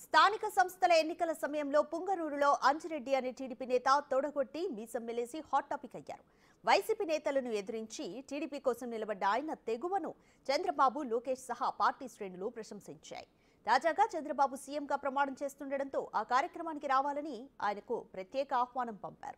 స్థానిక సంస్థల ఎన్నికల సమయంలో పుంగనూరులో అంజిరెడ్డి అనే టీడీపీ నేత తోడగొట్టి మీసం మెలేసి హాట్ టాపిక్ అయ్యారు వైసీపీ నేతలను ఎదిరించి టీడీపీ కోసం నిలబడ్డ ఆయన తెగువను చంద్రబాబు లోకేష్ సహా పార్టీ శ్రేణులు ప్రశంసించాయి తాజాగా చంద్రబాబు సీఎంగా ప్రమాణం చేస్తుండటంతో ఆ కార్యక్రమానికి రావాలని ఆయనకు ప్రత్యేక ఆహ్వానం పంపారు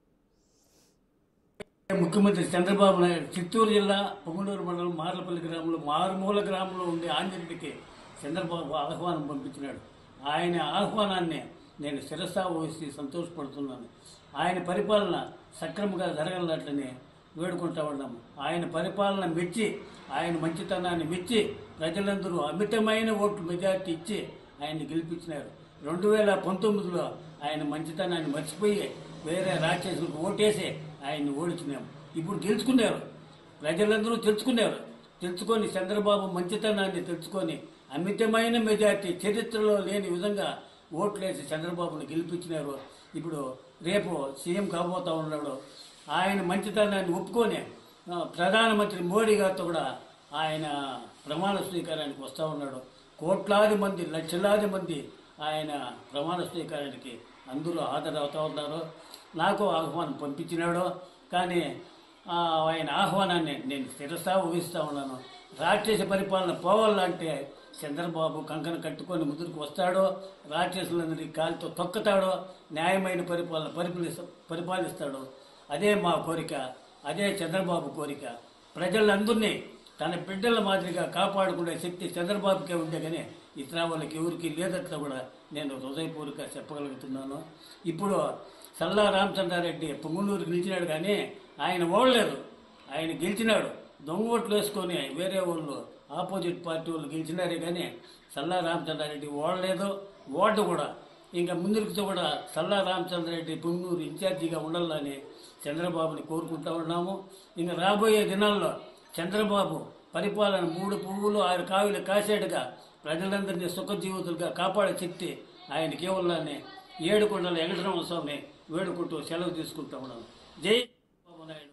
ముఖ్యమంత్రి చంద్రబాబు నాయుడు చిత్తూరు జిల్లా పొంగనూరు మండలం మార్లపల్లి గ్రామంలో మారుమూల గ్రామంలో ఉండే ఆంజనేయుడికి చంద్రబాబు ఆహ్వానం పంపించినాడు ఆయన ఆహ్వానాన్ని నేను శిరసా వహిసి సంతోషపడుతున్నాను ఆయన పరిపాలన సక్రమంగా జరగనట్లని వేడుకుంటా ఉన్నాము ఆయన పరిపాలన మెచ్చి ఆయన మంచితనాన్ని మెచ్చి ప్రజలందరూ అమితమైన ఓట్లు మెజార్టీ ఇచ్చి ఆయన్ని గెలిపించినారు రెండు వేల పంతొమ్మిదిలో ఆయన మంచితనాన్ని మర్చిపోయి వేరే రాక్షసులకు ఓటేసి ఆయన్ని ఓడించినాము ఇప్పుడు గెలుచుకున్నారు ప్రజలందరూ తెలుసుకున్నారు తెలుసుకొని చంద్రబాబు మంచితనాన్ని తెలుసుకొని అమితమైన మెజార్టీ చరిత్రలో లేని విధంగా ఓట్లేసి చంద్రబాబును గెలిపించినారు ఇప్పుడు రేపు సీఎం కాబోతా ఉన్నాడు ఆయన మంచితనాన్ని ఒప్పుకొని ఆ, ప్రధానమంత్రి మోడీ గారితో కూడా ఆయన ప్రమాణ స్వీకారానికి వస్తూ ఉన్నాడు కోట్లాది మంది లక్షలాది మంది ఆయన ప్రమాణ స్వీకారానికి అందరూ హాజరవుతూ ఉన్నారు నాకు ఆహ్వానం పంపించినాడు కానీ ఆ, ఆయన ఆహ్వానాన్ని నేను శిరసా ఊహిస్తూ ఉన్నాను రాక్షస పరిపాలన పోవాలంటే చంద్రబాబు కంకణ కట్టుకొని ముందుకు వస్తాడో రాక్షసులందరినీ కాలితో తొక్కుతాడో న్యాయమైన పరిపాలన పరిపాలిస్త పరిపాలిస్తాడో అదే మా కోరిక అదే చంద్రబాబు కోరిక ప్రజలందరినీ తన బిడ్డల మాదిరిగా కాపాడుకునే శక్తి చంద్రబాబుకే ఉండే కానీ ఇతర వాళ్ళకి ఎవరికి లేదట్లా కూడా నేను హృదయపూర్వక చెప్పగలుగుతున్నాను ఇప్పుడు సల్లా రామచంద్రారెడ్డి పొంగునూరుకి నిలిచినాడు కానీ ఆయన ఓడలేదు ఆయన గెలిచినాడు దొంగ ఓట్లు వేసుకొని వేరే వాళ్ళు ఆపోజిట్ పార్టీ వాళ్ళు గెలిచినారే కానీ సల్లా రామచంద్రారెడ్డి ఓడలేదు ఓటు కూడా ఇంకా ముందుకు కూడా సల్లా రామచంద్రారెడ్డి పొంగనూరు ఇన్ఛార్జిగా ఉండాలని చంద్రబాబుని కోరుకుంటా ఉన్నాము ఇంకా రాబోయే దినాల్లో చంద్రబాబు పరిపాలన మూడు పువ్వులు ఆరు కావిలు కాసేట్టుగా ప్రజలందరినీ సుఖజీవితులుగా కాపాడే శక్తి ఆయన కేవలాన్ని ఏడుకొండల వెంకటరమణ స్వామిని వేడుకుంటూ సెలవు తీసుకుంటా ఉన్నాను జై చంద్రబాబు నాయుడు